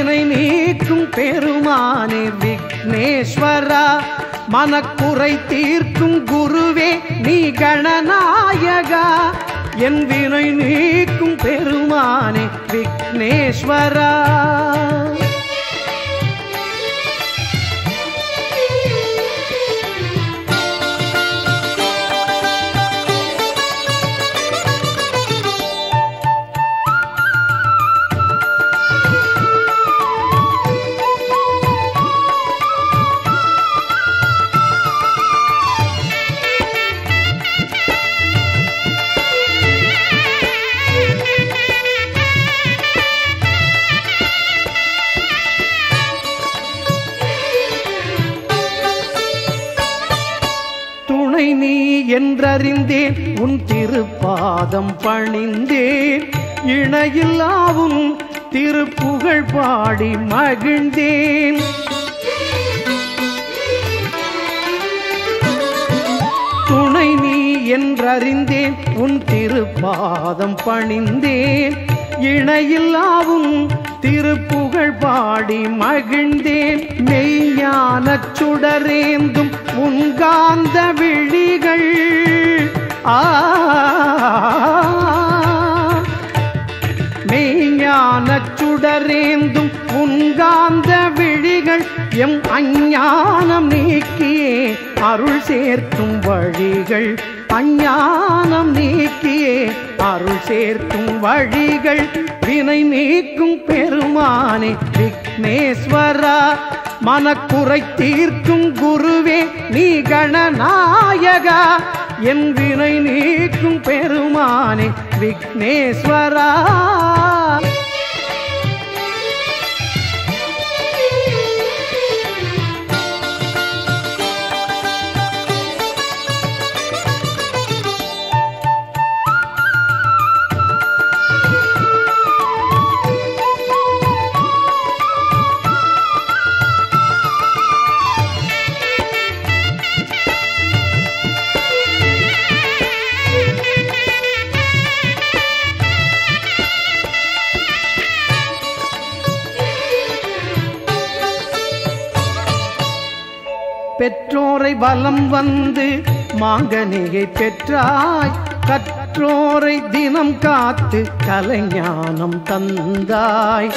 வினை நீக்கும் பெருமானே விக்னேஸ்வரா மனக்குறை தீர்க்கும் குருவே நீ கணநாயகா என் வினை நீக்கும் பெருமானே விக்னேஸ்வரா துணை நீ என்றறிந்தேன் உன் திருப்பாதம் பணிந்தேன் இணையில்லாவும் திருப்புகழ் பாடி மகிழ்ந்தேன் துணை நீ என்றறிந்தேன் உன் திருப்பாதம் பணிந்தேன் இணையில்லாவும் திருப்புகழ் பாடி மகிழ்ந்தேன் மெய்ஞானச் சுடரேந்தும் உன்காந்த விழிகள் ஆ மெய்ஞானச் சுடரேந்தும் உன்காந்த விழிகள் எம் அஞ்ஞானம் நீக்கியே அருள் சேர்க்கும் வழிகள் அஞ்ஞானம் நீக்கியே அருள் சேர்க்கும் வழிகள் வினை நீக்கும் பெருமானே விக்னேஸ்வரா மனக்குறை தீர்க்கும் குருவே நீ கணநாயகா என் வினை நீக்கும் பெருமானே விக்னேஸ்வரா பெற்றோரை வலம் வந்து மாங்கனியை பெற்றாய் கற்றோரை தினம் காத்து கலைஞானம் தந்தாய்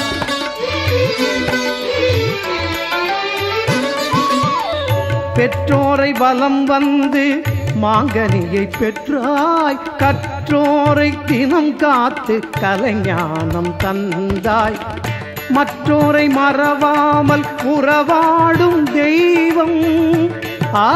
பெற்றோரை வலம் வந்து மாங்கனியை பெற்றாய் கற்றோரை தினம் காத்து கலைஞானம் தந்தாய் மற்றோரை மறவாமல் உறவாடும் தெய்வம் ஆ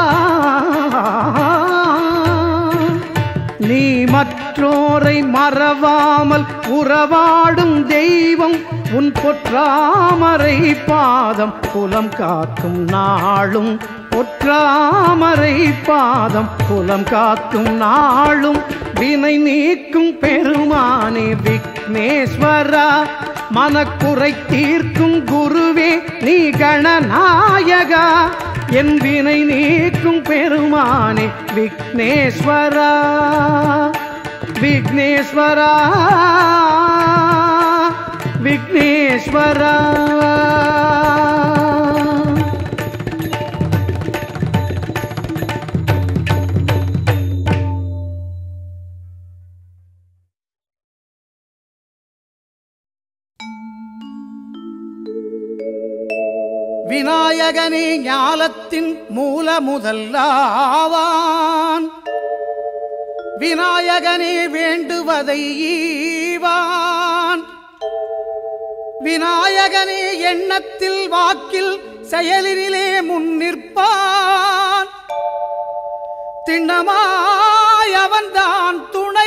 நீ மற்றோரை மறவாமல் உறவாடும் தெய்வம் உன் பொற்றாமரை பாதம் புலம் காக்கும் நாளும் பொற்றாமரை பாதம் புலம் காக்கும் நாளும் வினை நீக்கும் பெருமானே விக்னேஸ்வரா மனக்குறை தீர்க்கும் குருவே நீ கணநாயகா என் வினை நீக்கும் பெருமானே விக்னேஸ்வரா விக்னேஸ்வரா விக்னேஸ்வரா விநாயகனே ஞாலத்தின் மூல முதல்லாவான் விநாயகனே வேண்டுவதை ஈவான் விநாயகனே எண்ணத்தில் வாக்கில் செயலினிலே முன்னிற்பான் திண்ணமாய் அவன்தான் துணை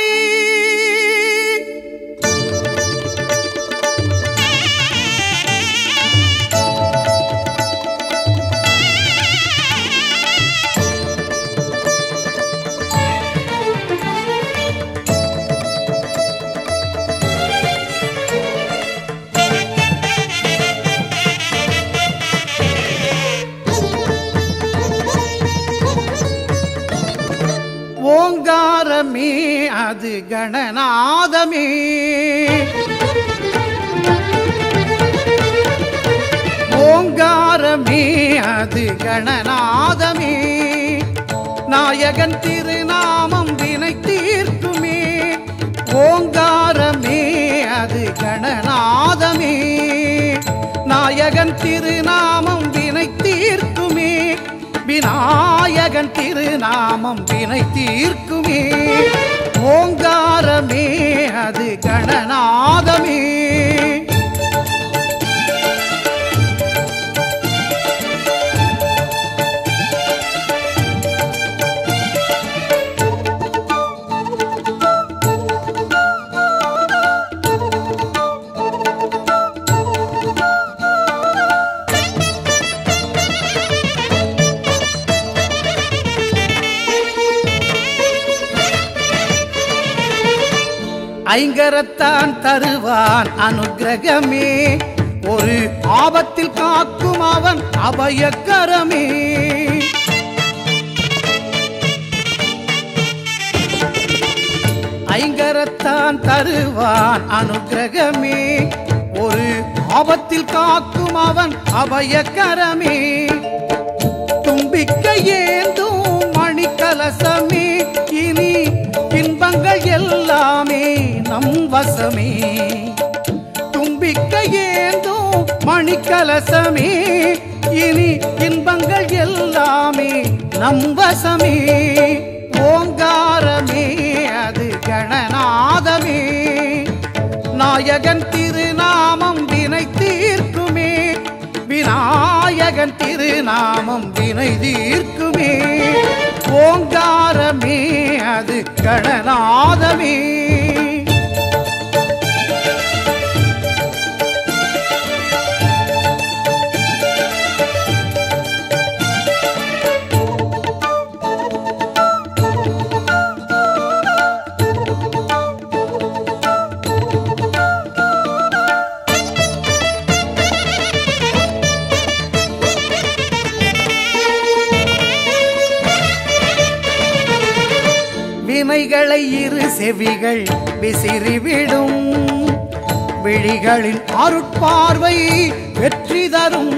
ஓங்காரமே அது கணநாதமே அது கணநாதமே நாயகன் திருநாமம் வினை தீர்க்குமே ஓங்காரமே அது கணநாதமே நாயகன் திருநாமம் வினை தீர்க்குமே விநாயகன் திருநாமம் வினை தீர்க்குமே ஓங்காரமே அது கணநாதமே ஐங்கரத்தான் தருவான் அனுக்கிரகமே ஒரு ஆபத்தில் காக்கும் அவன் அபயக்கரமே ஐங்கரத்தான் தருவான் அனுக்கிரகமே ஒரு ஆபத்தில் காக்கும் அவன் அபயக்கரமே தும்பிக்க ஏந்தும் மணிக்கலசமே இனி இன்பங்கள் எல்லாமே நம் வசமே தும்பிக்க ஏந்தும் மணிக்கலசமே இனி இன்பங்கள் எல்லாமே நம் வசமே ஓங்காரமே அது கணநாதமே நாயகன் திருநாமம் வினை தீர்க்குமே விநாயகன் திருநாமம் வினை தீர்க்குமே ஓங்காரமே அது கணநாதமே வினைகளை இரு செவிகள் விசிறிவிடும் விழிகளின் அருட்பார்வை வெற்றி தரும்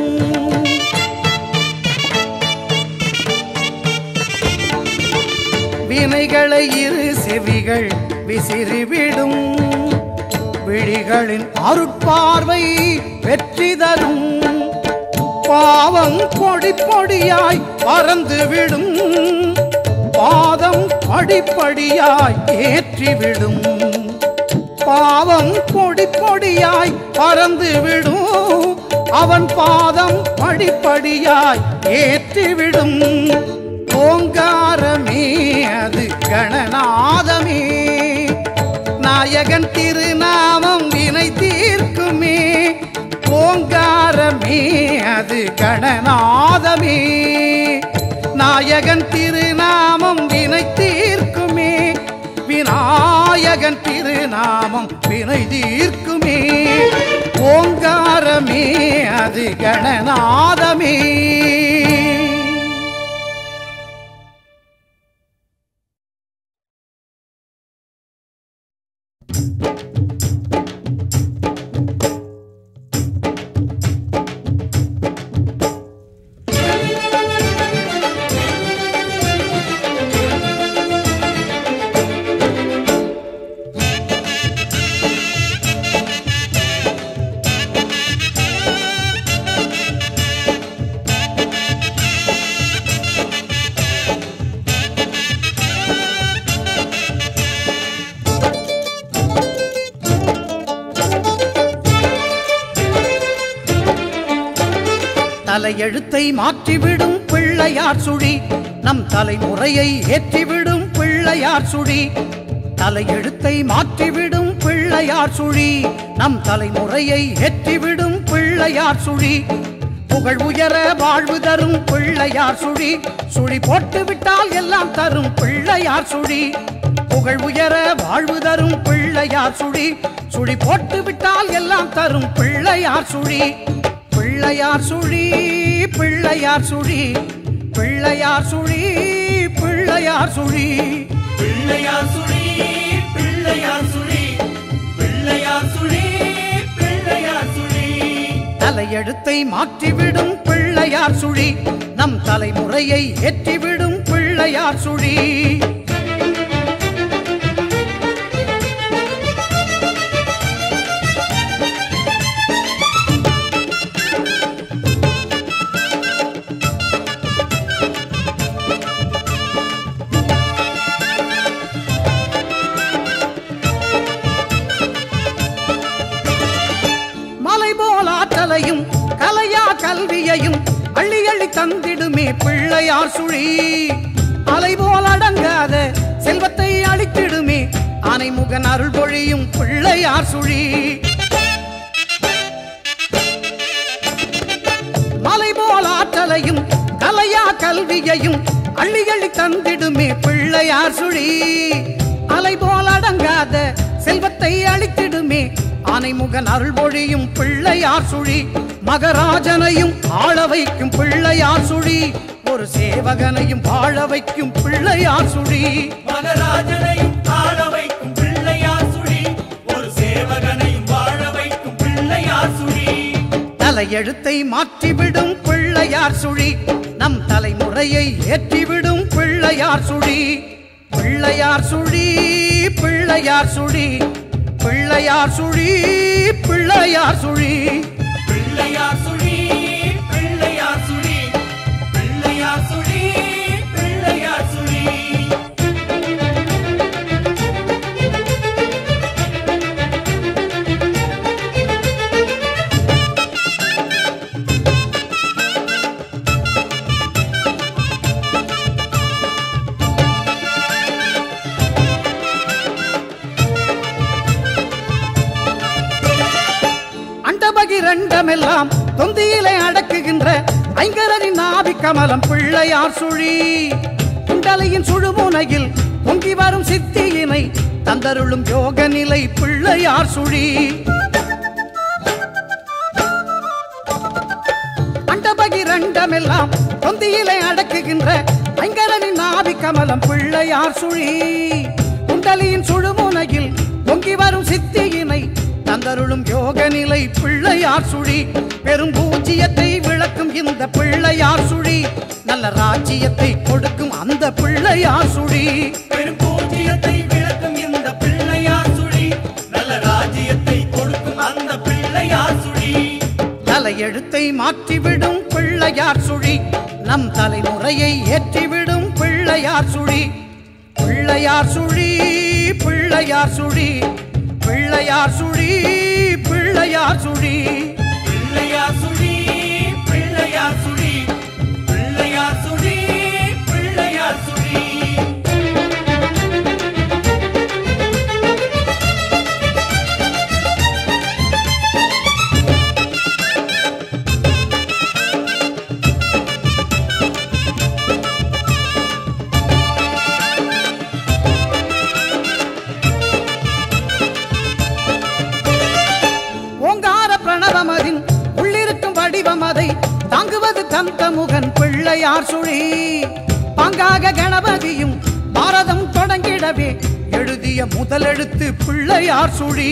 வினைகளை இரு செவிகள் விசிறிவிடும் விழிகளின் அருட்பார்வை வெற்றி தரும் பாவம் பொடி பொடியாய் பறந்துவிடும் பாதம் படிப்படியாய் ஏற்றிவிடும் பாவம் பொடி பொடியாய் பறந்துவிடும் அவன் பாதம் படிப்படியாய் ஏற்றிவிடும் ஓங்காரமே அது கணநாதமே நாயகன் திருநாமம் வினை தீர்க்குமே ஓங்காரமே அது கணநாதமே நாயகன் திருநாமம் வினை தீர்க்குமே விநாயகன் திருநாமம் வினை தீர்க்குமே ஓங்காரமே அது கணநாதமே தலையெழுத்தை மாற்றிவிடும் பிள்ளையார் சுழி நம் தலைமுறையை ஏற்றிவிடும் பிள்ளையார் சுழி தலையெழுத்தை மாற்றிவிடும் பிள்ளையார் சுழி நம் தலைமுறையை ஏற்றிவிடும் பிள்ளையார் சுழி புகழ் உயர வாழ்வு தரும் பிள்ளையார் சுழி சுழி போட்டு விட்டால் எல்லாம் தரும் பிள்ளையார் சுழி புகழ் உயர வாழ்வு தரும் பிள்ளையார் சுழி சுழி போட்டு விட்டால் எல்லாம் தரும் பிள்ளையார் சுழி பிள்ளையார் சுழி பிள்ளையார் சுழி பிள்ளையார் சுழி பிள்ளையார் சுழி பிள்ளையார் சுழி பிள்ளையார் சுழி பிள்ளையார் சுழி பிள்ளையார் சுழி தலையெழுத்தை மாற்றிவிடும் பிள்ளையார் சுழி நம் தலைமுறையை ஏற்றிவிடும் பிள்ளையார் சுழி மலை போல் ஆற்றலையும் கலையா கல்வியையும் அள்ளி அள்ளி தந்திடுமே பிள்ளையார் சுழி அலை போல் அடங்காத செல்வத்தை அளித்திடுமே ஆனைமுகன் அருள் பொழியும் பிள்ளையார் சுழி மலை போல் ஆற்றலையும் கலையா கல்வியையும் அள்ளி அள்ளி தந்திடுமே பிள்ளையார் சுழி அலை போல் அடங்காத செல்வத்தை அளித்திடுமே ஆனைமுகன் அருள் பொழியும் பிள்ளையார் சுழி மகராஜனையும் ஆள வைக்கும் பிள்ளையார் சுழி ஒரு சேவகனையும் வாழ வைக்கும் பிள்ளையார் சுழி மகராஜனையும் ஆள வைக்கும் பிள்ளையார் சுழி ஒரு சேவகனையும் வாழ வைக்கும் பிள்ளையார் சுழி தலையெழுத்தை மாற்றிவிடும் பிள்ளையார் சுழி நம் தலைமுறையை ஏற்றிவிடும் பிள்ளையார் சுழி பிள்ளையார் சுழி பிள்ளையார் சுழி பிள்ளையார் சுழி பிள்ளையார் சுழி பிள்ளையார் சுழி பிள்ளையார் சுழி பிள்ளையார் சுழி பிள்ளையார் சுழி அண்டபகிரண்டமெல்லாம் தொந்தியிலே அடக்குகின்ற ஐங்கரனின் நாவி கமலம் பிள்ளையார் சுழி குண்டலையின் சுழுமுனையில் பொங்கி வரும் சித்தியினை தந்தருளும் யோக நிலை பிள்ளையார் சுழி அண்டபகிரண்டமெல்லாம் தொந்தியிலே அடக்குகின்ற ஐங்கரனின் நாவி கமலம் பிள்ளையார் சுழி குண்டலியின் சுழுமுனையில் பொங்கி வரும் சித்தியினை தந்தருளும் யோக நிலை பிள்ளையார் சுழி பெரும் பூஜ்ஜியத்தை விளக்கும் இந்த பிள்ளையார் சுழி நல்ல ராஜ்ஜியத்தை கொடுக்கும் அந்த பிள்ளையார் சுழி பெரும் பூஜ்ஜியத்தை விளக்கும் இந்த பிள்ளையார் சுழி நல்ல ராஜ்யத்தை கொடுக்கும் அந்த பிள்ளையார் சுழி தலையெழுத்தை மாற்றிவிடும் பிள்ளையார் சுழி நம் தலைமுறையை ஏற்றிவிடும் பிள்ளையார் சுழி பிள்ளையார் சுழி பிள்ளையார் சுழி பிள்ளையார் சுழி பிள்ளையார் சுழி பிள்ளையார் சுழி பிள்ளையார் சுழி பிள்ளையார் சுழி பிள்ளையார் சுழி ஓங்கார பிரணவமதின் உள்ளிருக்கும் வடிவம் அதை தாங்குவது தந்தமுகன் பிள்ளையார் சுழி பாங்காக கணபதியும் பாரதம் தொடங்கிடவே எழுதிய முதலெழுத்து பிள்ளையார் சுழி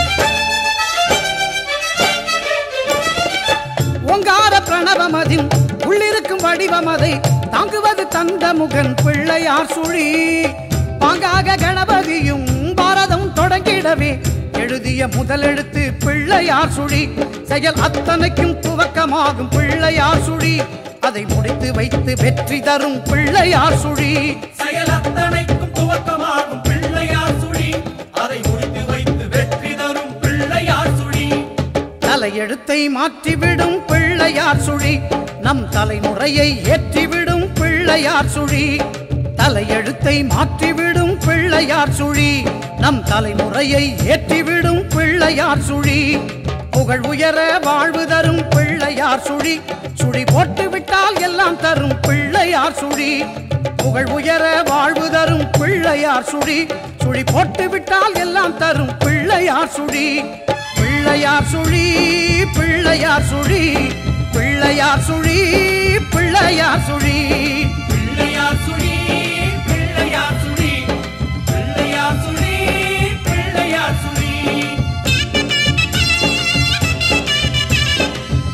ஓங்கார பிரணவமதின் உள்ளிருக்கும் வடிவம் அதை தாங்குவது தந்தமுகன் பிள்ளையார் சுழி பாங்காக கணபதியும் பாரதம் தொடங்கிடவே எழுதிய முதலெழுத்து பிள்ளையார் சுழி செயல் அத்தனைக்கும் துவக்கமாகும் பிள்ளையார் சுழி அதை முடித்து வைத்து வெற்றி தரும் பிள்ளையார் சுழி செயல் அத்தனைக்கும் துவக்கமாகும் பிள்ளையார் சுழி அதை முடித்து வைத்து வெற்றி தரும் பிள்ளையார் சுழி தலையெழுத்தை மாற்றிவிடும் பிள்ளையார் சுழி நம் தலைமுறையை ஏற்றிவிடும் பிள்ளையார் சுழி தலையெழுத்தை மாற்றிவிடும் பிள்ளையார் சுழி நம் தலைமுறையை ஏற்றிவிடும் பிள்ளையார் சுழி புகழ் உயர வாழ்வு தரும் பிள்ளையார் சுழி சுழி போட்டு விட்டால் எல்லாம் தரும் பிள்ளையார் சுழி புகழ் உயர வாழ்வு தரும் பிள்ளையார் சுழி சுழி போட்டு விட்டால் எல்லாம் தரும் பிள்ளையார் சுழி பிள்ளையார் சுழி பிள்ளையார் சுழி பிள்ளையார் சுழி பிள்ளையார் சுழி பிள்ளையார் சுழி பிள்ளையார் சுழி பிள்ளையார் சுழி பிள்ளையார் சுழி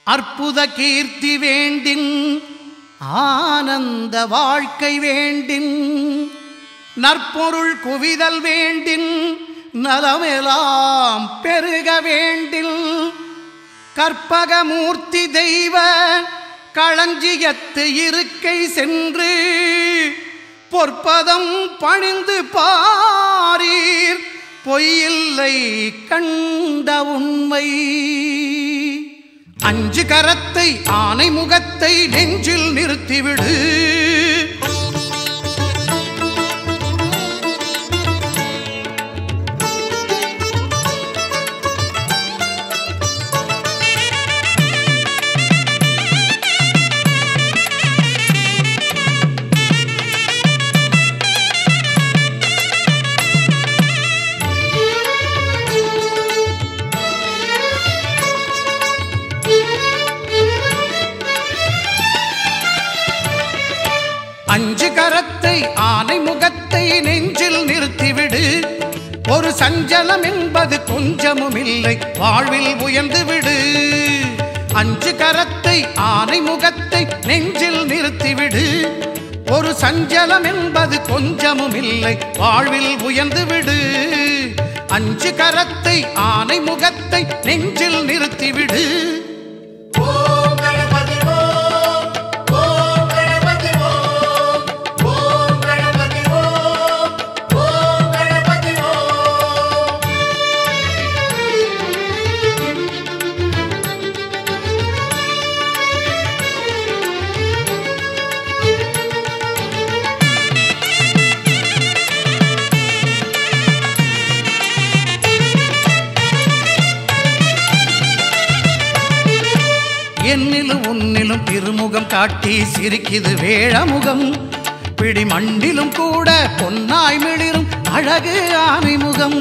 அற்புத கீர்த்தி வேண்டின் ஆனந்த வாழ்க்கை வேண்டின் நற்பொருள் குவிதல் வேண்டின் நலமெலாம் பெருக வேண்டில் கற்பகமூர்த்தி தெய்வ களஞ்சியத்து இருக்கை சென்று பொற்பதம் பணிந்து பாரீர் பொய்யில்லை கண்ட உண்மை அஞ்சு கரத்தை ஆனை முகத்தை நெஞ்சில் நிறுத்திவிடு அஞ்சு கரத்தை ஆனை முகத்தை நெஞ்சில் நிறுத்திவிடு ஒரு சஞ்சலம் என்பது கொஞ்சமும் இல்லை வாழ்வில் உயர்ந்து விடு அஞ்சு கரத்தை ஆனை முகத்தை நெஞ்சில் நிறுத்திவிடு ஒரு சஞ்சலம் என்பது கொஞ்சமும் இல்லை வாழ்வில் உயர்ந்து விடு அஞ்சு கரத்தை ஆனை முகத்தை நெஞ்சில் நிறுத்திவிடு ஓம் கணபதி ஓம் ஓம் கணபதி ஓம் ஓம் கணபதி ஓம் ஓம் கணபதி ஓம் என்னிலும் உன்னிலும் திருமுகம் காட்டி சிரிக்குது வேழமுகம் பிடி மண்டிலும் கூட பொன்னாய் மிளிரும் அழகு ஆனைமுகம்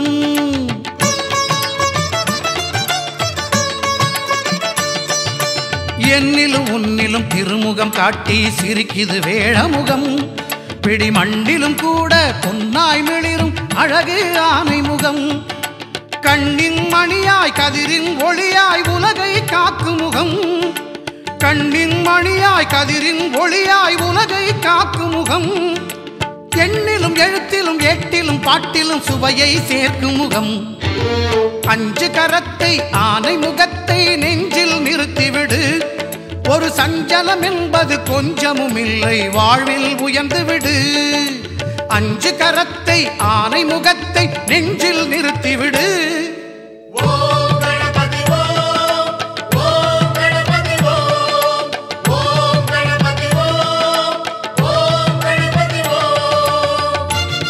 என்னிலும் உன்னிலும் திருமுகம் காட்டி சிரிக்குது வேழமுகம் பிடி மண்டிலும் கூட பொன்னாய் மிளிரும் அழகு ஆனைமுகம் கண்ணின் மணியாய் கதிரின் ஒளியாய் உலகை காக்கும் முகம் கண்ணின் மணியாய் கதிரின் ஒளியாய் உலகை காக்கும் முகம் எண்ணிலும் எழுத்திலும் ஏட்டிலும் பாட்டிலும் சுவையை சேர்க்கும் முகம் அஞ்சு கரத்தை ஆனை முகத்தை நெஞ்சில் நிறுத்திவிடு ஒரு சஞ்சலம் என்பது கொஞ்சமும் இல்லை வாழ்வில் உயர்ந்து விடு அஞ்சு கரத்தை ஆனை முகத்தை நெஞ்சில் நிறுத்திவிடு ஓம் கணபதி ஓம் ஓம் கணபதி ஓம் ஓம் கணபதி ஓம் ஓம் கணபதி ஓம்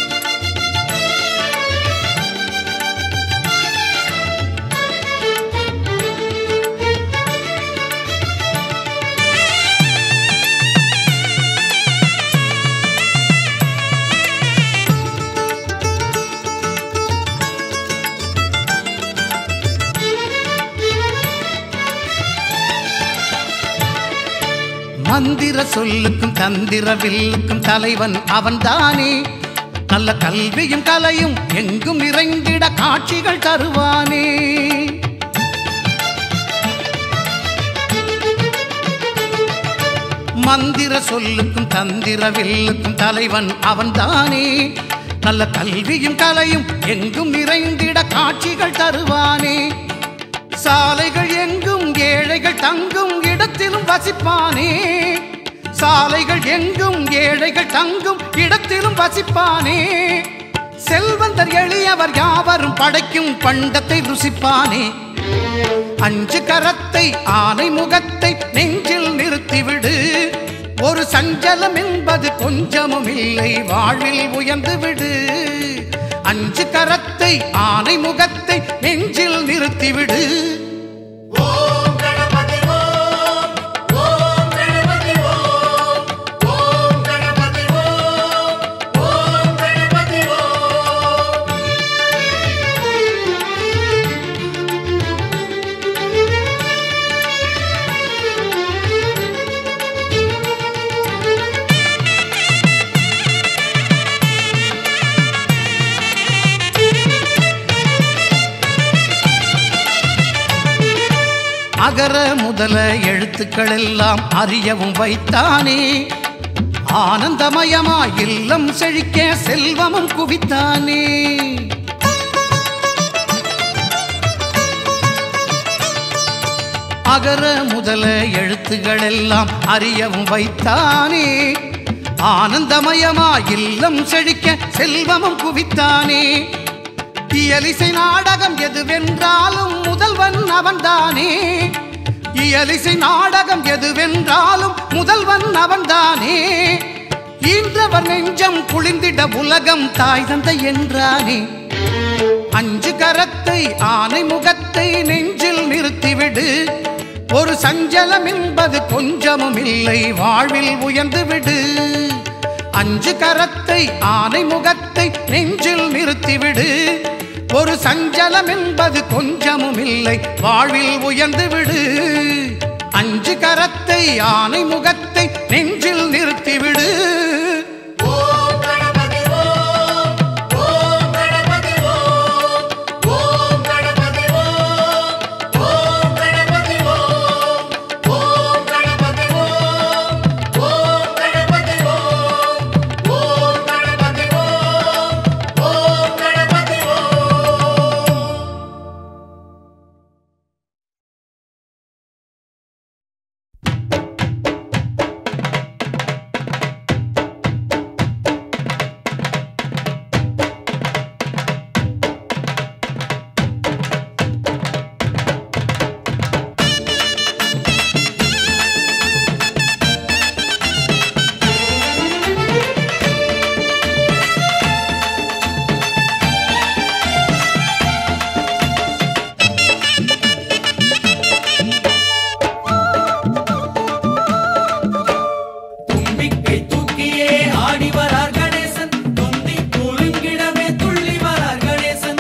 மந்திர சொல்லுக்கும் தந்திர வில்லுக்கும் தலைவன் அவன்தானே நல்ல கல்வியும் கலையும் எங்கும் நிறைந்திட காட்சிகள் தருவானே மந்திர சொல்லுக்கும் தந்திர வில்லுக்கும் தலைவன் அவன்தானே நல்ல கல்வியும் கலையும் எங்கும் நிறைந்திட காட்சிகள் தருவானே சாலைகள் எங்கும் ஏழைகள் தங்கும் இடத்திலும் வசிப்பானே சாலைகள் எங்கும் ஏழைகள் தங்கும் இடத்திலும் வசிப்பானே செல்வந்தர் எளியவர் யாவரும் படைக்கும் பண்டத்தை ருசிப்பானே அஞ்சு கரத்தை ஆனை முகத்தை நெஞ்சில் நிறுத்திவிடு ஒரு சஞ்சலம் என்பது கொஞ்சமும் இல்லை வாழ்வில் உயர்ந்து விடு அஞ்சு கரத்தை ஆனை முகத்தை நெஞ்சில் நிறுத்திவிடு ஓம் கணபதி ஓம் ஓம் கணபதி ஓம் ஓம் கணபதி ஓம் ஓம் கணபதி ஓம் அஞ்சு அகர முதல எழுத்துக்கள் எல்லாம் அறியவும் வைத்தானே ஆனந்தமயமா இல்லம் செழிக்க செல்வமும் குவித்தானே அகர முதல எழுத்துக்கள் எல்லாம் அறியவும் வைத்தானே ஆனந்தமயமா இல்லம் செழிக்க செல்வமும் குவித்தானே இயலிசை நாடகம் எதுவென்றாலும் முதல்வன் அவன்தானே இயலிசை நாடகம் எதுவென்றாலும் முதல்வன் அவன்தானே ஈன்றவர் நெஞ்சம் குளிர்ந்திட உலகம் தாய் தந்தை என்றானே அஞ்சு கரத்தை ஆனை முகத்தை நெஞ்சில் நிறுத்திவிடு ஒரு சஞ்சலம் என்பது கொஞ்சமும் இல்லை வாழ்வில் உயர்ந்து விடு அஞ்சு கரத்தை ஆனை முகத்தை நெஞ்சில் நிறுத்திவிடு ஒரு சஞ்சலம் என்பது கொஞ்சமும் இல்லை வாழ்வில் உயர்ந்து விடு அஞ்சு கரத்தை ஆனை முகத்தை நெஞ்சில் நிறுத்திவிடு ஓம் கணபதி ஓம் ஓம் கணபதி ஓம் ஓம் கணபதி ஓம் ஓம் கணபதி ஓம் ஓம் கணபதி ஓம் ஓம் கணபதி ஓம் ஓம் கணபதி ஓம் ஓம் கணபதி ஓம் தும்பிக்கை தூக்கியே ஆடி வரார் கணேசன் தொந்தி குலுங்கிடமே துள்ளி வரார் கணேசன்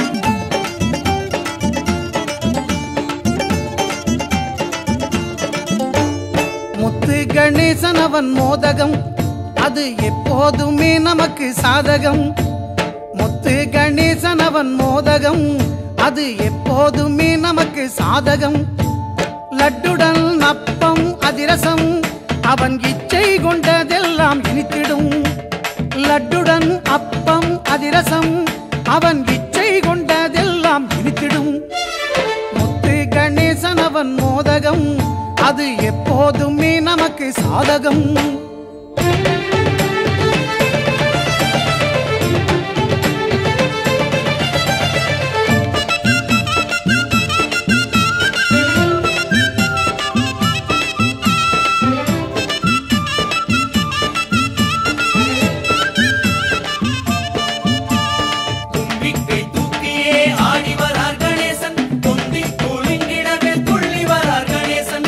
முத்து கணேசன் அவன் மோதகம் அது எப்போதுமே நமக்கு சாதகம் முத்து கணேசன் அவன் மோதகம் அது எப்போதுமே நமக்கு சாதகம் லட்டுடன் அப்பம் அதிரசம் அவன் இச்சை கொண்டதெல்லாம் இனித்திடும் லட்டுடன் அப்பம் அதிரசம் அவன் இச்சை கொண்டதெல்லாம் இனித்திடும் முத்து கணேசன் அவன் மோதகம் அது எப்போதுமே நமக்கு சாதகம் தும்பிக்கை தூக்கியே ஆடி வரார் கணேசன் தொந்தி குலுங்கிடமே துள்ளி வரார் கணேசன்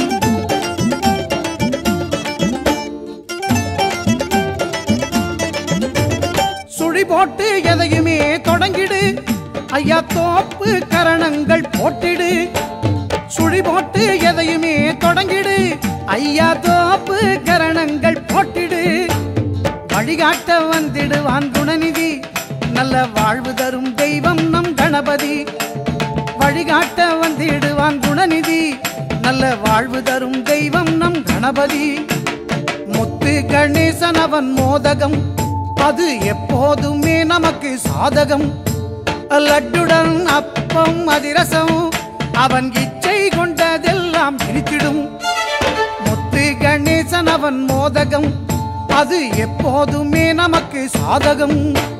சுழி போட்டு எதையுமே தொடங்கிடு ஐயா தோப்பு கரணங்கள் போட்டிடு சுழி போட்டு எதையுமே தொடங்கிடு ஐயா தோப்பு கரணங்கள் போட்டிடு வழிகாட்ட வந்திடுவான் குணநிதி நல்ல வாழ்வு தரும் தெய்வம் நம் கணபதி வழிகாட்ட வந்திடுவான் குணநிதி நல்ல வாழ்வு தரும் தெய்வம் நம் கணபதி முத்து கணேசன் அவன் மோதகம் அது எப்போதுமே நமக்கு சாதகம் லட்டுடன் அப்பம் அதிரசம் அவன் இச்சை கொண்டதெல்லாம் இனித்திடும் முத்து கணேசன் அவன் மோதகம் அது எப்போதுமே நமக்கு சாதகம்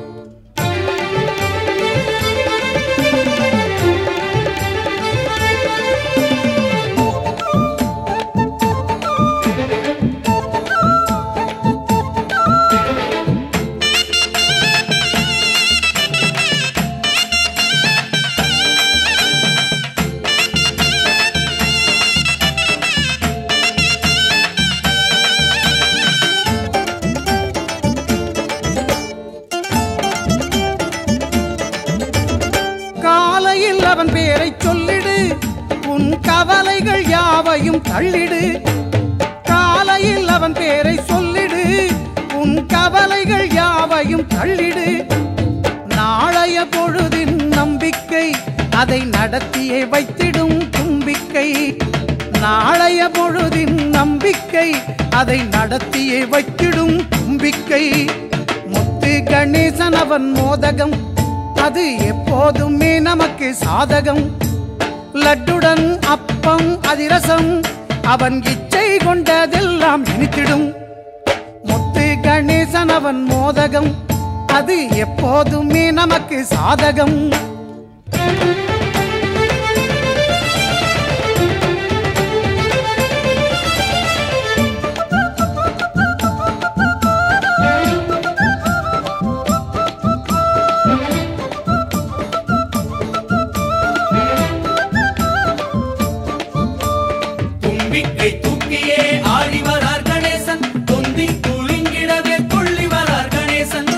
காலையில் அவன் பேரை சொல்லிடு உன் கவலைகள் யாவையும் தள்ளிடு காலையில் அவன் பேரை சொல்லிடு உன் கவலைகள் யாவையும் தள்ளிடு நாளைய பொழுதின் நம்பிக்கை அதை நடத்தியே வைத்திடும் தும்பிக்கை நாளைய பொழுதின் நம்பிக்கை அதை நடத்தியே வைத்திடும் தும்பிக்கை முத்து கணேசன் அவன் மோதகம் அது எப்போதுமே நமக்கு சாதகம் லட்டுடன் அப்பம் அதிரசம் அவன் இச்சை கொண்டதெல்லாம் இனித்திடும் முத்து கணேசன் அவன் மோதகம் அது எப்போதுமே நமக்கு சாதகம் தும்பிக்கை தூக்கியே ஆடி வரார் கணேசன் தொந்தி குலுங்கிடவே துள்ளி வரார் கணேசன்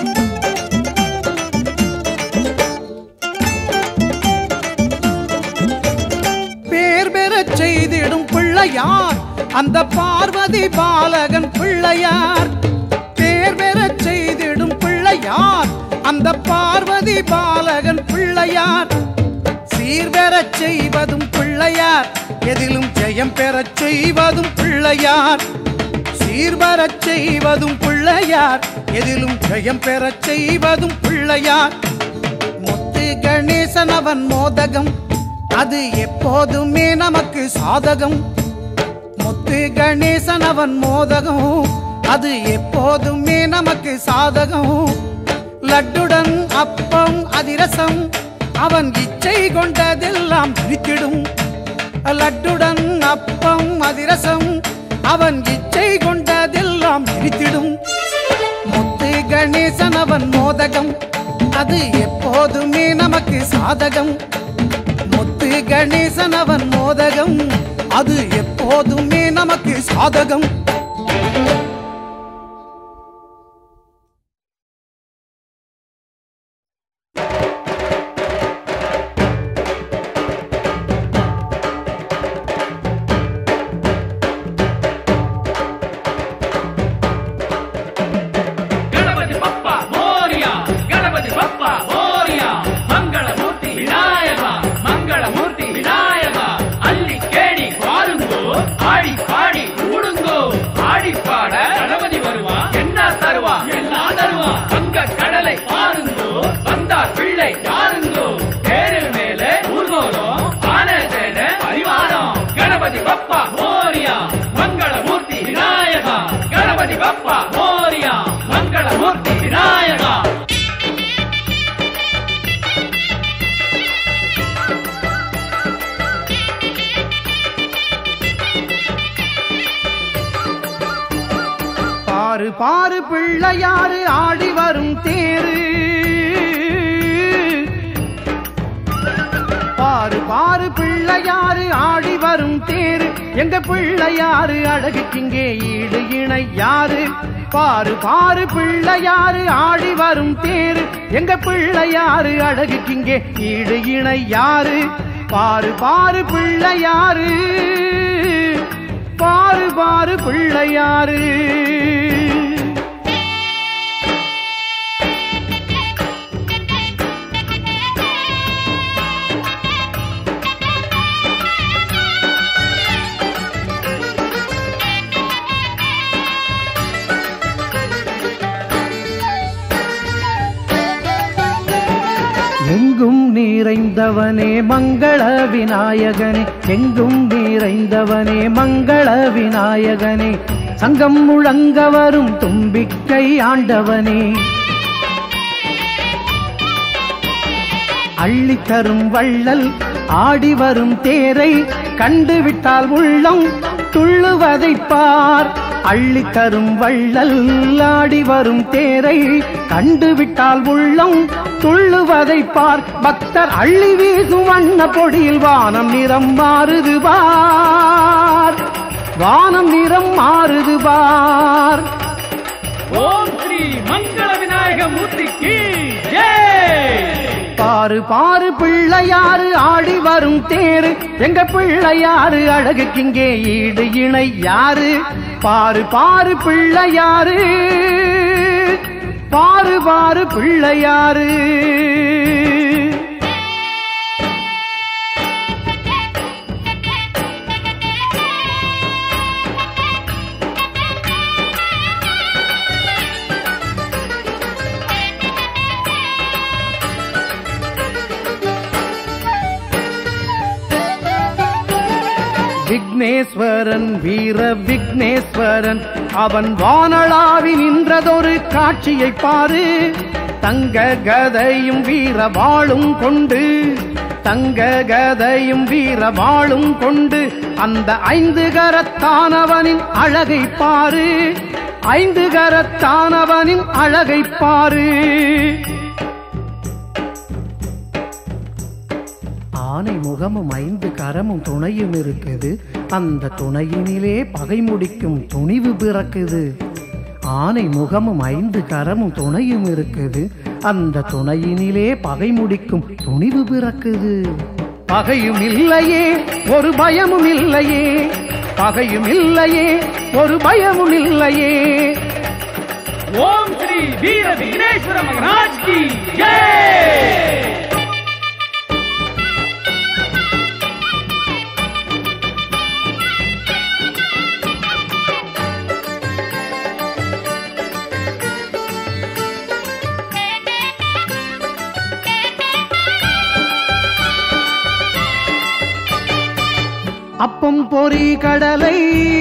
பேர் பெறச் செய்திடும் பிள்ளையார் அந்த பார்வதி பாலகன் பிள்ளையார் பேர் பெறச் செய்திடும் பிள்ளையார் அந்த பார்வதி பாலகன் பிள்ளையார் சீர்பெறச் செய்வதும் பிள்ளையார் எதிலும் ஜெயம் பெறச் செய்வதும் பிள்ளையார் சீர்பெறச் செய்வதும் பிள்ளையார் எதிலும் ஜெயம் பெறச் செய்வதும் பிள்ளையார் முத்து கணேசன் அவன் மோதகம் அது எப்போதுமே நமக்கு சாதகம் முத்து கணேசன் அவன் மோதகம் அது எப்போதுமே நமக்கு சாதகம் லட்டுடன் அப்பம் அதிரசம் அவன் இச்சை கொண்டதெல்லாம் பிரித்திடும் லட்டுடன் அப்பம் அதிரசம் அவன் இச்சை கொண்டதெல்லாம் பிரித்திடும் முத்து கணேசன் அவன் மோதகம் அது எப்போதுமே நமக்கு சாதகம் முத்து கணேசன் அவன் மோதகம் அது எப்போதுமே நமக்கு சாதகம் ಗಣಪತಿ ಬಪ್ಪ ಮೋರ್ಯ ಗಣಪತಿ ಬಪ್ಪ ಮೋರ್ಯ ಮಂಗಳಮೂರ್ತಿ ವಿನಾಯಕ ಮಂಗಳಮೂರ್ತಿ ವಿನಾಯಕ ಅಲ್ಲಿ ಕೇಳಿ பாருங்கோ ஆடி பாடி கூடுங்கோ ஆடி பாட கணபதி வருவா என்ன தருவா எல்லாம் தருவா அங்க கடலை பாருங்கோ வந்தார் பிள்ளை யாருங்கோ தேரில் மேலே ஊர்கோலம் ஆன சேன பரிவாரம் கணபதி பப்பா மோரியா மங்களமூர்த்தி விநாயகா கணபதி பப்பா மோரியா மங்களமூர்த்தி விநாயகா பாரு பாரு பிள்ளையாரு ஆடி வரும் தேரு பாரு பாரு பிள்ளையாரு ஆடி வரும் தேரு எங்க பிள்ளையாரு அழகுக்கிங்கே ஈடு இணை யாரு பாரு பாரு பிள்ளையாரு ஆடி வரும் தேரு எங்க பிள்ளையாரு அழகுக்கிங்கே ஈடு இணை யாரு பாரு பாரு பிள்ளையாரு பாரு பாரு பிள்ளையாரு எங்கும் நிறைந்தவனே மங்கள விநாயகனே எங்கும் நிறைந்தவனே மங்கள விநாயகனே சங்கம் முழங்க வரும் தும்பிக்கை ஆண்டவனே அள்ளித்தரும் வள்ளல் ஆடி வரும் தேரை கண்டுவிட்டால் உள்ளம் துள்ளுவதைப் பார் அள்ளித்தரும் வள்ளல் ஆடி வரும் தேரை கண்டுவிட்டால் உள்ளம் துள்ளுவதைப் பார் பக்தர் அள்ளி வீசும் வண்ண பொடியில் வானம் நிறம் மாறுது பார் வானம் நிறம் மாறுது பார் ஓம் ஸ்ரீ மங்கள விநாயக மூர்த்திக்கு ஜெய் பாரு பாரு பிள்ளையாரு ஆடி வரும் தேரு எங்க பிள்ளையாரு அழகுக்கிங்கே ஈடு இணை யாரு பாரு பாரு பிள்ளையாரு பாரு பாரு பிள்ளையாரு விக்னேஸ்வரன் வீர விக்னேஸ்வரன் அவன் வானளாவி நின்றதொரு காட்சியை பாரு தங்க கதையும் வீர வாளும் கொண்டு தங்க கதையும் வீர வாளும் கொண்டு அந்த ஐந்து கரத்தானவனின் அழகை பாரு ஐந்து கரத்தானவனின் அழகை பாரு ஆனை முகமும் ஐந்து கரமும் துணையும் இருக்குது அந்த துணையினிலே பகை முடிக்கும் துணிவு பிறக்குது ஆனை முகமும் ஐந்து கரமும் துணையும் இருக்குது அந்த துணையினிலே பகை முடிக்கும் துணிவு பிறக்குது பகையும் இல்லையே ஒரு பயமும் இல்லையே பகையும் இல்லையே ஒரு பயமும் இல்லையே ஓம் ஸ்ரீ வீர விக்னேஸ்வர மகராஜ் கி ஜெய் அப்பம் பொறி கடலை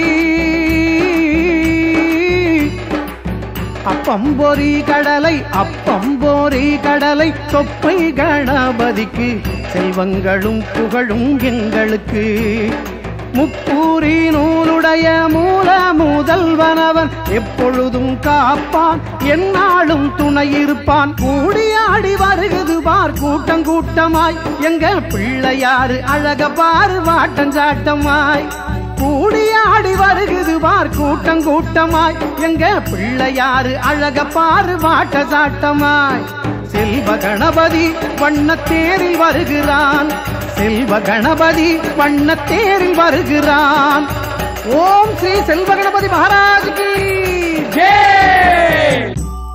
அப்பம் பொறி கடலை அப்பம் பொறி கடலை தொப்பை கணபதிக்கு செல்வங்களும் புகழும் எங்களுக்கு முக்கூறி நூலுடைய மூல முதல்வனவன் எப்பொழுதும் காப்பான் எந்நாளும் துணை இருப்பான் கூடியாடி வருகுது பார் கூட்டம் கூட்டமாய் எங்க பிள்ளையாரு அழக பாரு வாட்டம் சாட்டமாய் கூடியாடி வருகுது பார் கூட்டம் கூட்டமாய் எங்க பிள்ளையாரு அழக பாரு வாட்ட சாட்டமாய் செல்வ கணபதி வண்ணத்தேரில் வருகிறான் செல்வ கணபதி வண்ணத்தேரில் வருகிறான் ஓம் ஸ்ரீ செல்வ கணபதி மகாராஜ் கி ஜெய்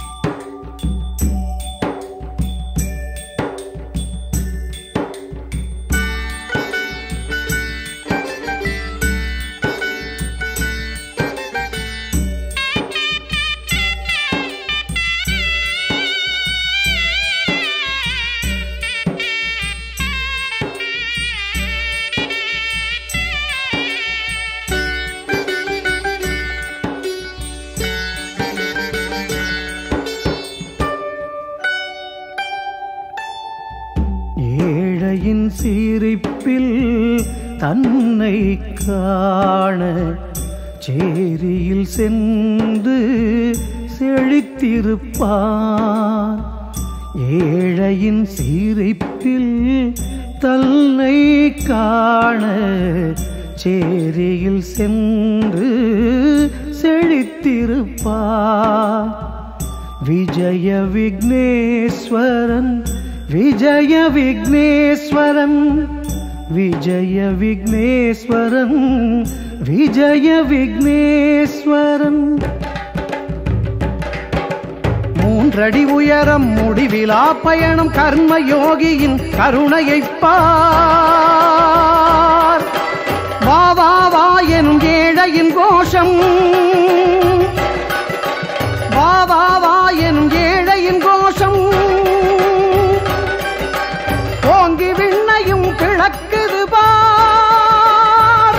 ஏழையின் சிரிப்பில் தன்னை காண சேரியில் சென்று செழித்திருப்பான் ஏழையின் சிரிப்பில் தன்னை காண சேரியில் சென்று செழித்திருப்பான் விஜய விக்னேஸ்வரன் விஜய விக்னேஸ்வரன் விஜய விக்னேஸ்வரன் விஜய விக்னேஸ்வரன் மூன்றடி உயரம் முடிவிலா பயணம் கர்ம யோகியின் கருணையைப் பார் வா வா வா எனும் ஏழையின் கோஷம் வா வா வா எனும் ஏழையின் கோஷம் ஓங்கி விண்ணையும் கிழக்குது பார்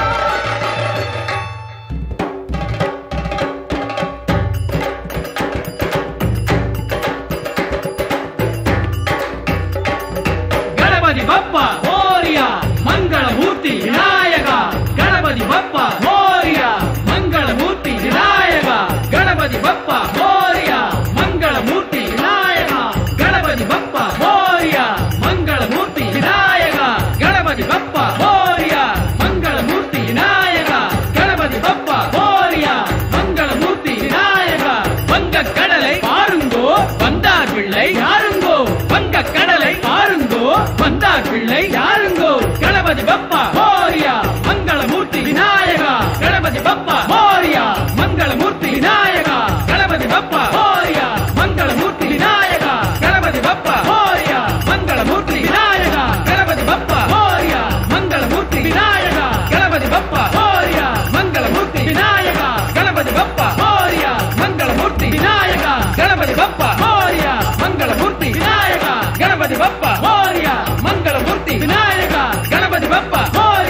ಗಣಪತಿ ಬಪ್ಪ ಮೋರ್ಯ ಮಂಗಳ ಮೂರ್ತಿ ವಿನಾಯಕ ಗಣಪತಿ ಬಪ್ಪ ಮೋರ್ಯ ಮಂಗಳ ಮೂರ್ತಿ ವಿನಾಯಕ ಗಣಪತಿ ಬಪ್ಪ ಮೋರ್ಯ ಮಂಗಳ ಮೂರ್ತಿ ವಿನಾಯಕ ಗಣಪತಿ ಬಪ್ಪ ಮೋರ್ಯ ಮಂಗಳ ಮೂರ್ತಿ ವಿನಾಯಕ ಗಣಪತಿ ಬಪ್ಪ ಮೋರ್ಯ ಮಂಗಳ ಮೂರ್ತಿ ವಿನಾಯಕ ಗಣಪತಿ ಬಪ್ಪ ಮೋರ್ಯ ಮಂಗಳ ಮೂರ್ತಿ விநாயகா வங்க கடலை பாருங்கோ வந்தார் பிள்ளை யாருங்கோ வங்க கடலை பாருங்கோ வந்தார் பிள்ளை யாருங்கோ கணபதி பப்பா மோரியா மங்களமூர்த்தி விநாயகா கணபதி பப்பா மோரியா மங்களமூர்த்தி விநாயகா கணபதி பப்பா மோரியா மங்களமூர்த்தி விநாயகா கணபதி பப்பா மோரியா மங்களமூர்த்தி விநாயகா கணபதி பப்பா மோரியா மங்களமூர்த்தி விநாயகா கணபதி பப்பா மோரியா மங்களமூர்த்தி விநாயகா கணபதி பப்பா மோரியா மங்களமூர்த்தி விநாயகா கணபதி பப்பா மோரியா மங்களமூர்த்தி விநாயகா கணபதி பப்பா மோரியா மங்களமூர்த்தி விநாயகா கணபதி பப்பா மோரியா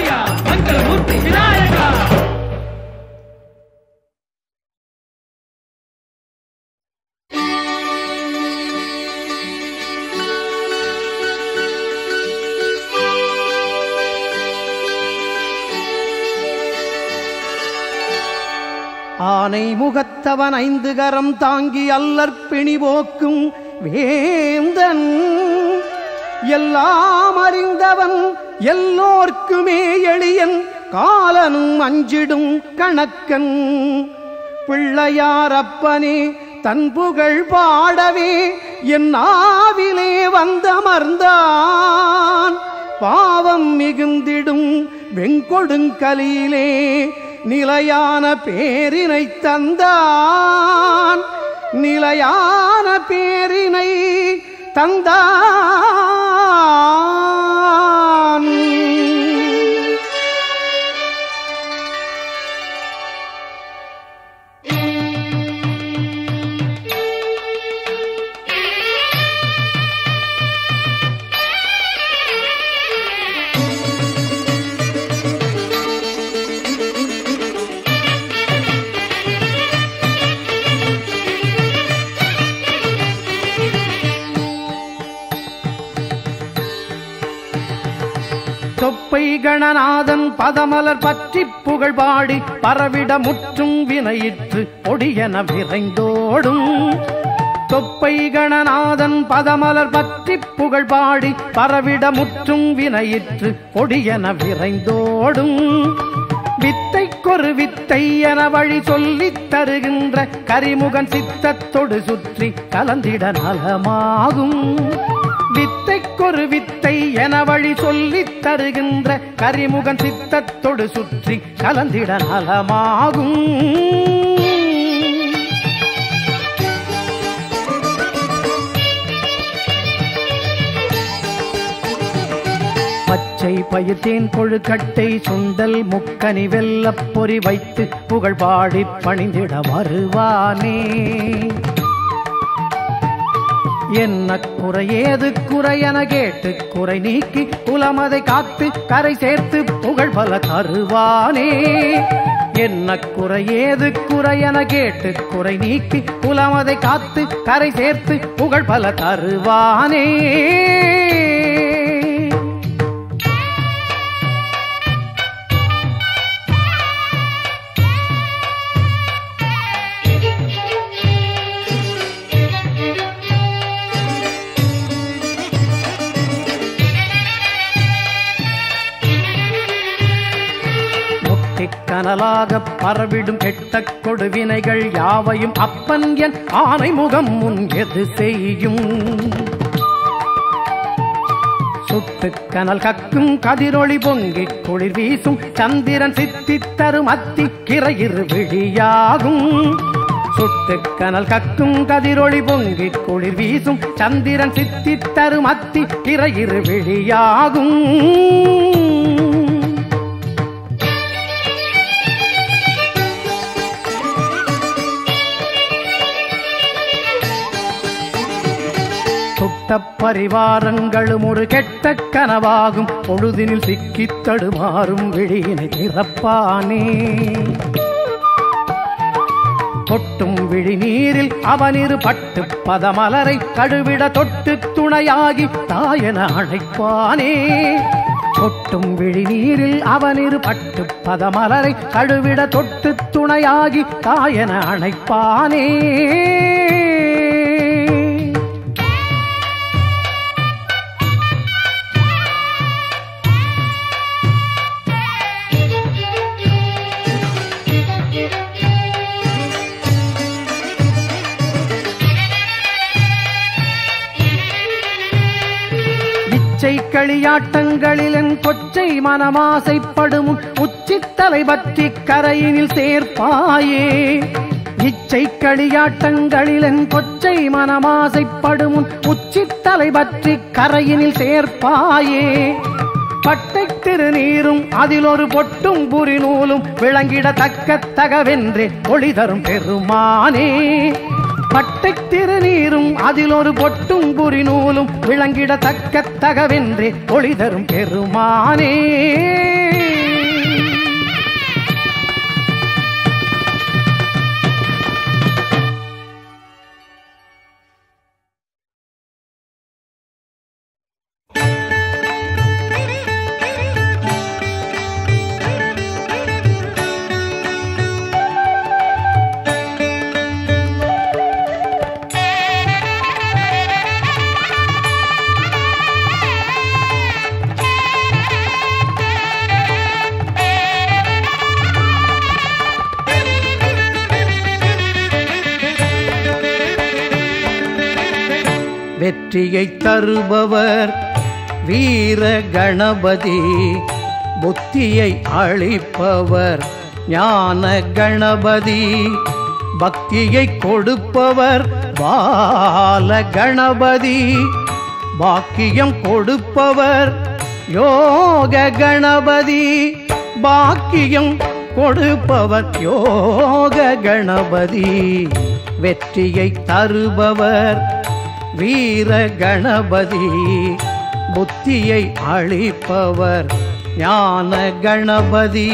ஆனை முகத்தவன் ஐந்து கரம் தாங்கி அல்லற்பிணி போக்கும் வேந்தன் எல்லாம் அறிந்தவன் எல்லோர்க்குமே எளியன் காலனும் அஞ்சிடும் கணக்கன் பிள்ளையாரப்பனே தன் புகழ் பாடவே என் ஆவிலே வந்தமர்ந்தான் பாவம் மிகுந்திடும் வெங்கொடுங்கலியிலே நிலையான பேரினை தந்தான் நிலையான பேரினை தந்தான் தொப்பை கணநாதன் பதமலர் பற்றி புகழ் பாடி பரவிட முற்றும் வினையிற்று பொடியென விரைந்தோடும் தொப்பை கணநாதன் பதமலர் பற்றி புகழ் பாடி பரவிட முற்றும் வினையிற்று பொடியென விரைந்தோடும் வித்தைக்கொரு வித்தை என வழி சொல்லித் தருகின்ற கரிமுகன் சித்தத்தொடு சுற்றி கலந்திட நலமாகும் வித்தைக்கொரு வித்தை என வழி சொல்லித் தருகின்ற கரிமுகன் சித்தத்தொடு சுற்றி கலந்திட நலமாகும் பச்சை பயிர்த்தேன் கொழுக்கட்டை சுண்டல் முக்கனி வெல்லப் பொறி வைத்து புகழ் பாடி பணிந்திட வருவானே என்ன குறை ஏது குறை என கேட்டு குறை நீக்கி குலமதை காத்து கரை சேர்த்து புகழ் பல தருவானே என்ன குறை ஏது குறை என கேட்டு குறை நீக்கி குலமதை காத்து கரை சேர்த்து புகழ் பல தருவானே முத்திக் கனலாக பரவிடும் கெட்ட கொடுவினைகள் யாவையும் அப்பன் என் ஆனை முகம் முன் எது செய்யும் சுட்டுக் கனல் கக்கும் கதிரொளி பொங்கிக் குளிர் வீசும் சந்திரன் சித்தித் தரும் அத்தி கிரையிரு விழியாகும் சுட்டுக் கனல் கக்கும் கதிரொளி பொங்கிக் குளிர் வீசும் சந்திரன் சித்தித் தரும் அத்தி கிரையிரு விழியாகும் சுட்ட பரிவாரங்களும் ஒரு கெட்ட கனவாகும் பொழுதினில் சிக்கித் தடுமாறும் விழியினை திறப்பானே கொட்டும் விழி நீரில் அவனிரு பட்டு பதமலரை கழுவிட தொட்டு துணையாகி தாயென அழைப்பானே கொட்டும் விழி நீரில் அவனிரு பட்டு பதமலரை கழுவிட தொட்டு துணையாகி தாயென அழைப்பானே இச்சை களியாட்டங்களில் கொச்சை மனமாசைப்படும் உச்சித்தலை பற்றி கரையினில் சேர்ப்பாயே இச்சை களியாட்டங்களில் கொச்சை மனமாசைப்படும் உச்சித்தலை பற்றி கரையினில் சேர்ப்பாயே பட்டை திருநீரும் அதில் ஒரு பொட்டும் புரி நூலும் விளங்கிடத்தக்க தகவென்றே ஒளி தரும் பெருமானே பட்டை திருநீரும் அதில் ஒரு பொட்டும் புரி நூலும் விளங்கிடத்தக்க தகவென்றே ஒளி தரும் பெருமானே வெற்றியை தருபவர் வீர கணபதி புத்தியை அளிப்பவர் ஞான கணபதி பக்தியை கொடுப்பவர் பால கணபதி பாக்கியம் கொடுப்பவர் யோக கணபதி பாக்கியம் கொடுப்பவர் யோக கணபதி வெற்றியை தருபவர் வீர கணபதி புத்தியை அளிப்பவர் ஞான கணபதி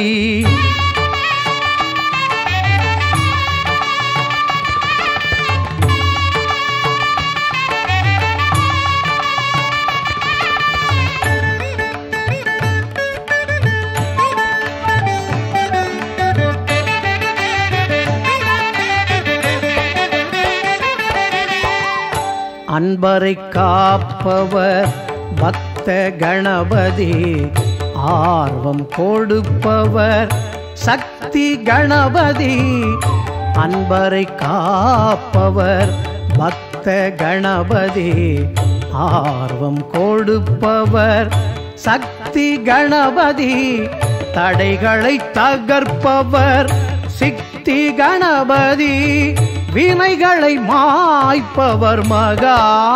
அன்பரை காப்பவர் பக்த கணபதி ஆர்வம் கொடுப்பவர் சக்தி கணபதி அன்பரை காப்பவர் பக்த கணபதி ஆர்வம் கொடுப்பவர் சக்தி கணபதி தடைகளை தகர்ப்பவர் சித்தி கணபதி வினைகளை மாய்ப்பவர் மகா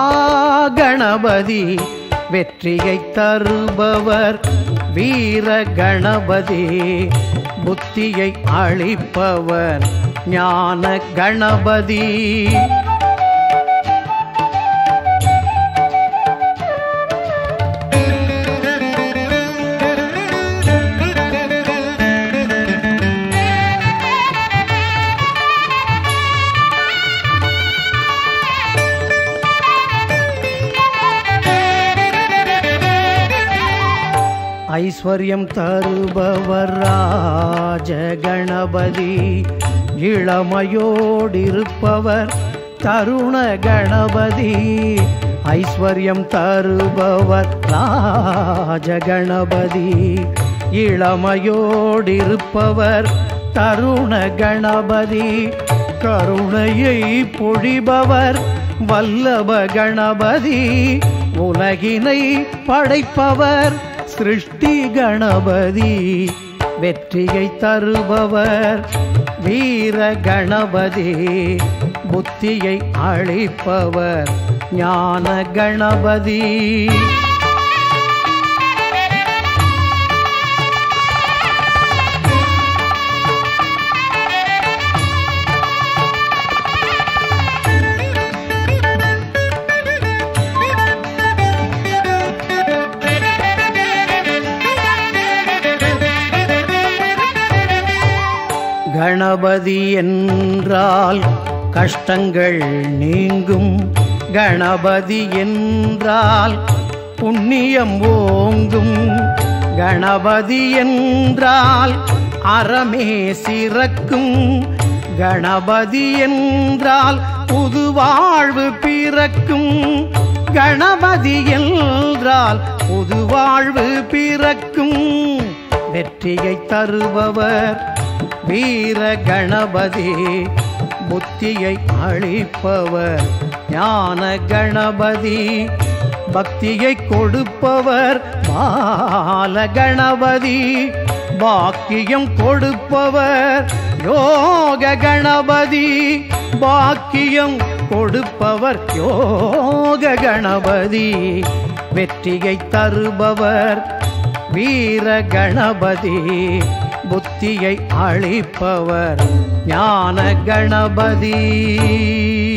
கணபதி வெற்றியை தருபவர் வீர கணபதி புத்தியை அளிப்பவர் ஞான கணபதி ஐஸ்வர்யம் தருபவர் ராஜ கணபதி இளமையோடிருப்பவர் தருண கணபதி ஐஸ்வர்யம் தருபவர் ராஜ கணபதி இளமையோடிருப்பவர் தருண கணபதி கருணையை பொழிபவர் வல்லப கணபதி உலகினை படைப்பவர் சிருஷ்டி கணபதி வெற்றியை தருபவர் வீர கணபதி புத்தியை அளிப்பவர் ஞான கணபதி கணபதி என்றால் கஷ்டங்கள் நீங்கும் கணபதி என்றால் புண்ணியம் ஓங்கும் கணபதி என்றால் அறமே சிறக்கும் கணபதி என்றால் புது வாழ்வு பிறக்கும் கணபதி என்றால் புது வாழ்வு பிறக்கும் வெற்றியை தருபவர் வீர கணபதி புத்தியை அளிப்பவர் ஞான கணபதி பக்தியை கொடுப்பவர் பால கணபதி பாக்கியம் கொடுப்பவர் யோக கணபதி பாக்கியம் கொடுப்பவர் யோக கணபதி வெற்றியை தருபவர் வீர கணபதி புத்தியை அளிப்பவர் ஞான கணபதி